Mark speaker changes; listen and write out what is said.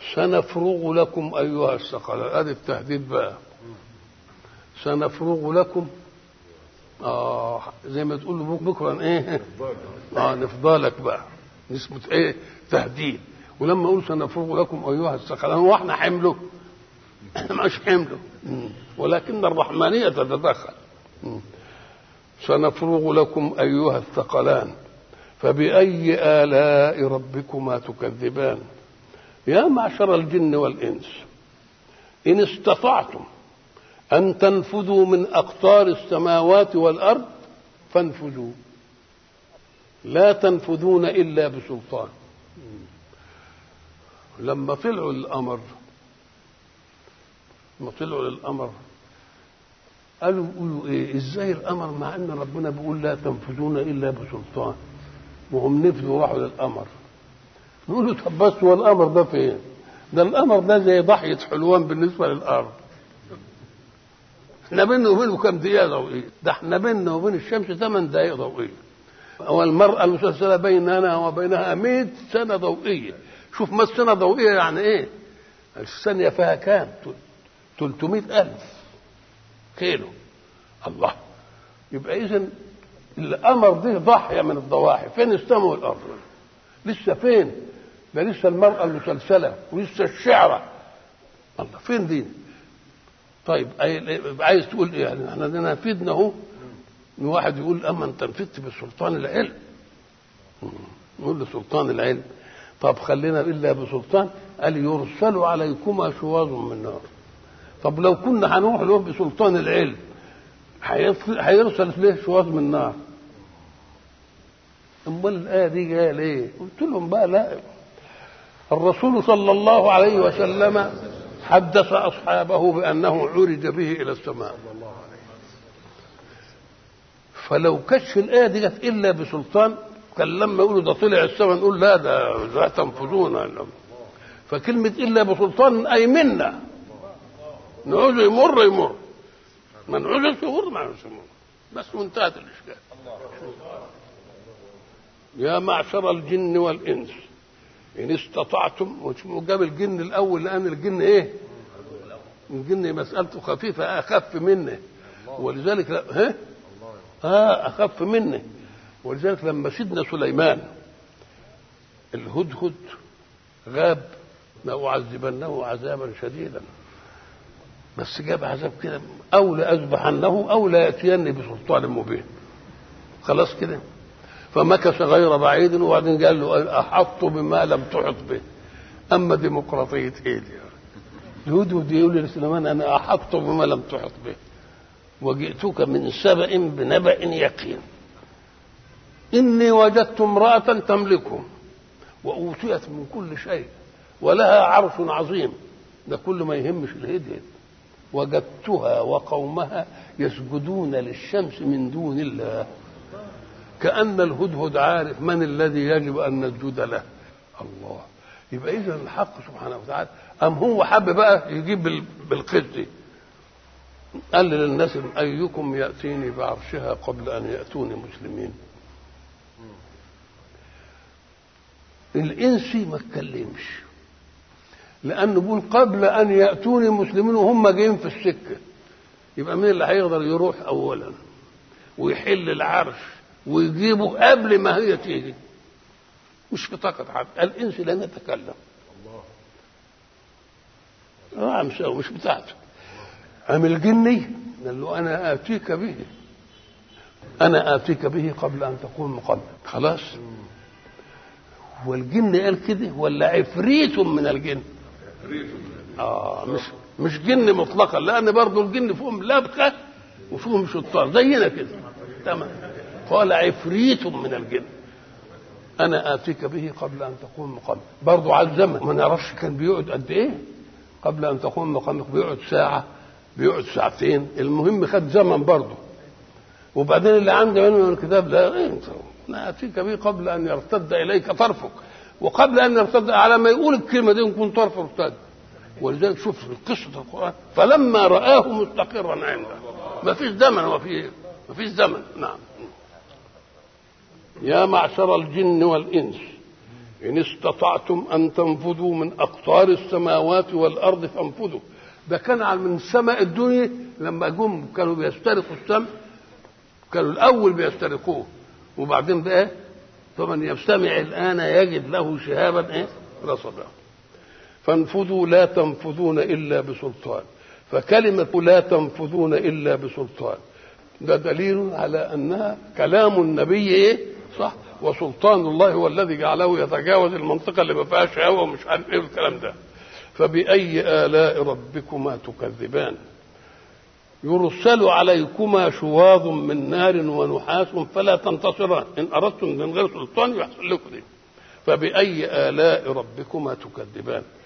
Speaker 1: سنفرغ لكم أيها الثقلان هذا التهديد بقى سنفرغ لكم آه زي ما تقول بكرة إيه آه نفضلك بقى نسبة إيه تهديد ولما أقول سنفرغ لكم أيها الثقلان هو إحنا حمله مش حمله ولكن الرحمانية تتدخل سنفرغ لكم أيها الثقلان فبأي آلاء ربكما تكذبان يا معشر الجن والإنس إن استطعتم أن تنفذوا من أقطار السماوات والأرض فانفذوا لا تنفذون إلا بسلطان لما طلعوا الأمر لما طلعوا للأمر قالوا يقولوا ايه ازاي الامر مع ان ربنا بيقول لا تنفذون الا بسلطان وهم نفذوا راحوا للامر نقول طب بس هو الامر ده فين ده الامر ده زي ضحيه حلوان بالنسبه للارض احنا بيننا وبينه كم دقيقه ضوئيه ده احنا بيننا وبين الشمس ثمان دقائق ضوئيه والمرأة المسلسلة بيننا وبينها 100 سنة ضوئية شوف ما السنة ضوئية يعني ايه الثانية فيها كام 300 ألف كيلو الله يبقى اذا الامر ده ضاحيه من الضواحي فين السماء والارض لسه فين ده لسه المراه المسلسله ولسه الشعره الله فين دي طيب عايز تقول ايه يعني احنا نفيدنا اهو ان واحد يقول اما انت نفدت بسلطان العلم نقول له سلطان العلم طب خلينا الا بسلطان قال يرسل عليكما شواظ من نار طب لو كنا هنروح له بسلطان العلم هيرسل ليه شواظ من نار امال الايه دي جايه ليه قلت لهم بقى لا الرسول صلى الله عليه وسلم حدث اصحابه بانه عرج به الى السماء فلو كشف الايه دي جت الا بسلطان كان لما يقولوا ده طلع السماء نقول لا ده لا تنفذون فكلمه الا بسلطان اي منا نعوز يمر يمر ما نعوزش يمر ما نعوزش يمر بس وانتهت الاشكال يا معشر الجن والانس ان استطعتم جاب الجن الاول لان الجن ايه الجن مسألته خفيفة أخف منه ولذلك لا ها آه أخف منه ولذلك لما سيدنا سليمان الهدهد غاب لأعذبنه عذابا شديدا بس جاب عذاب كده او لاذبحنه او لياتيني بسلطان مبين خلاص كده فمكث غير بعيد وبعدين قال له احط بما لم تحط به اما ديمقراطيه ايه دي الهدهد يقول لسليمان انا احط بما لم تحط به وجئتك من سبأ بنبأ يقين إني وجدت امرأة تملكهم وأوتيت من كل شيء ولها عرش عظيم ده كل ما يهمش الهدهد وجدتها وقومها يسجدون للشمس من دون الله كأن الهدهد عارف من الذي يجب أن نسجد له الله يبقى إذا الحق سبحانه وتعالى أم هو حب بقى يجيب بالقسط قال للناس أيكم يأتيني بعرشها قبل أن يأتوني مسلمين الإنسي ما اتكلمش لأنه بيقول قبل أن يأتوني مسلمين وهم جايين في السكة يبقى مين اللي هيقدر يروح أولا ويحل العرش ويجيبه قبل ما هي تيجي مش في طاقة حد الإنس لن يتكلم اه مش مش بتاعته أم الجني قال له أنا آتيك به أنا آتيك به قبل أن تقوم مقدم خلاص هو الجن قال كده ولا عفريت من الجن اه مش مش جن مطلقا لان برضه الجن فيهم لبخه وفيهم شطار زينا كده تمام قال عفريت من الجن انا اتيك به قبل ان تقوم مقامك برضه على الزمن ما نعرفش كان بيقعد قد ايه قبل ان تقوم مقامك بيقعد ساعه بيقعد ساعتين المهم خد زمن برضه وبعدين اللي عنده من الكتاب لا إيه انا اتيك به قبل ان يرتد اليك طرفك وقبل ان يرتد على ما يقول الكلمه دي يكون طرفه ارتد ولذلك شوف قصه القران فلما رآه مستقرا عنده ما فيش زمن وفي ما فيش زمن نعم يا معشر الجن والانس إن استطعتم أن تنفذوا من أقطار السماوات والأرض فانفذوا ده كان على من سماء الدنيا لما جم كانوا بيسترقوا السمع كانوا الأول بيسترقوه وبعدين بقى فمن يستمع الآن يجد له شهابا إيه رصدا فانفذوا لا تنفذون إلا بسلطان فكلمة لا تنفذون إلا بسلطان ده دليل على أنها كلام النبي إيه صح وسلطان الله هو الذي جعله يتجاوز المنطقة اللي ما فيهاش هوا ومش عارف إيه الكلام ده فبأي آلاء ربكما تكذبان يرسل عليكما شواظ من نار ونحاس فلا تنتصران إن أردتم من غير سلطان يحصل لكم دي فبأي آلاء ربكما تكذبان